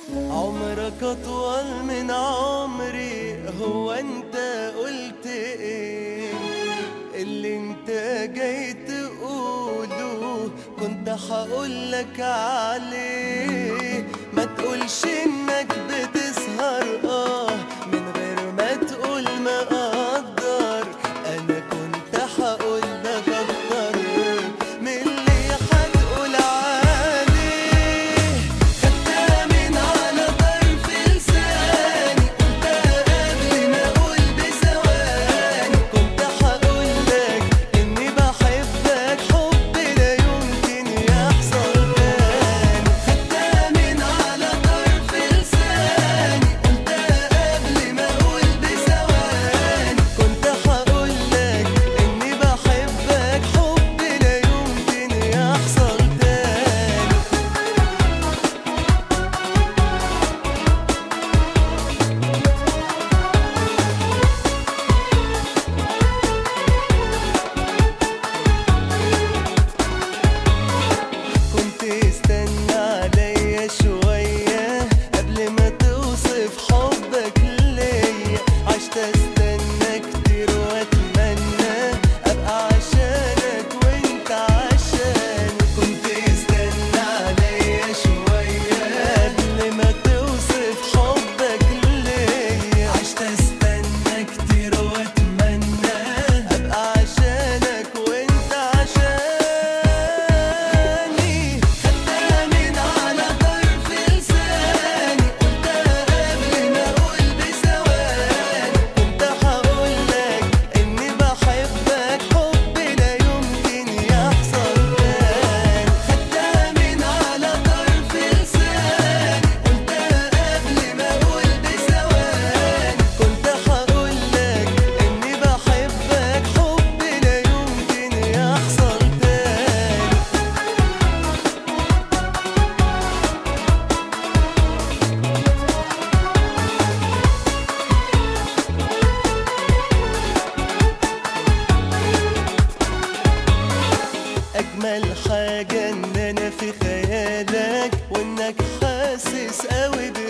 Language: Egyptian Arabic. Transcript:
عمرك أطول من عمري هو أنت قلت إيه اللي أنت جاي تقوله كنت هقولك عليه ما تقولش إنك بتسهر آه من غير ما تقول ما أقدر أنا كنت هقولك أكتر من اللي هتقول عليه خدتها من على طرف لساني قلتها قبل ما اقول بثواني كنت هقولك اني بحبك حب لا يمكن يحصل تاني خدتها من على طرف لساني قلتها قبل ما اقول بثواني كنت هقولك اني بحبك حب لا يمكن يحصل تاني كنت استنى عليا شوية قبل ما توصف حبك ليا عشت استنى كتير واتمنى ابقى عشانك وانت عشاني كنت استنى عليا شوية قبل ما توصف حبك ليا عشت استنى كتير واتمنى ابقى عشانك وانت عشاني خدتها من على طرف لساني قلتها قبل ما اقول بثواني كنت هقولك اني بحبك حب لا يمكن يحصل تاني خدتها من على طرف لساني قلتها قبل ما اقول بثواني كنت هقولك اني بحبك حب لا يمكن يحصل تاني أجمل حاجة إن أنا في خيالك وإنك حاسس قوي